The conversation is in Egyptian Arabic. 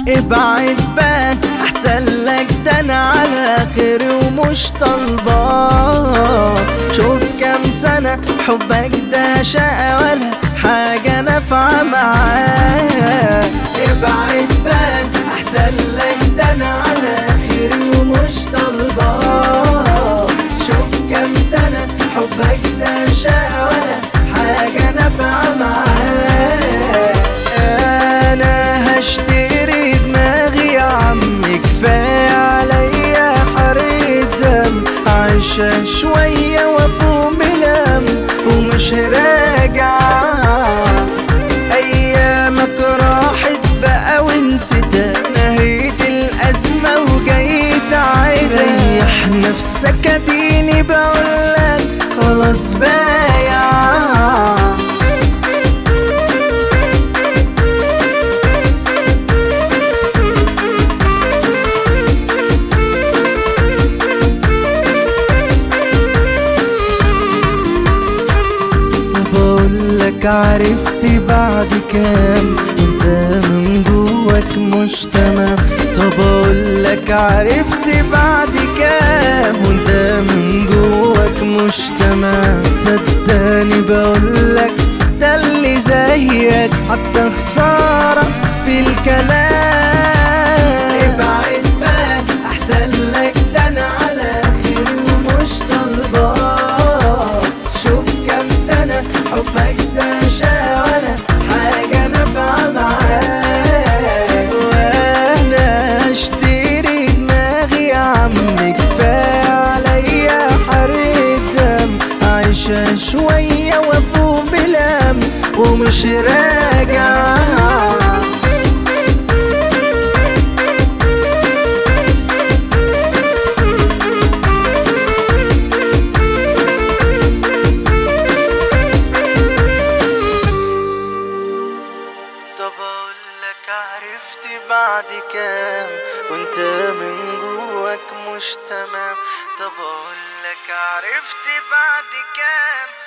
ابعد بقى احسن لك ده انا على خير ومش طالباه شوف كام سنة حبك ده شقة ولا حاجة نافعة معاه ابعد بقى احسن لك ده انا على خير ومش طالباه شوف كام سنة حبك ده شقة ولا حاجة نافعة معاه انا هشتري دماغي يا عم كفاية عليا حرية دم عايشة شوية وافوق بلم ومش راجع ايامك راحت بقى ونسيتها نهيت الازمة وجاي تعيد ريح نفسك اديني بقولك خلاص بايع طب اقول لك عرفت بعد كام انت من جواك مش تمام طب اقول لك عرفت بعد كام وانت من جواك مش تمام صدقني بقول لك ده اللي زيك حتى خسارة في الكلام ابعد بقى احسن لك ده انا على خير ومش طالباه شوف كام سنة حبك ده شقة ولا حاجة نافعة معاك وانا اشتري دماغي يا عم كفاية عليا حرية دم عايشة شوية وافوق بلم ومش راجع طب اقول لك عرفت بعد كام وانت من جواك مش تمام طب اقول لك عرفت بعد كام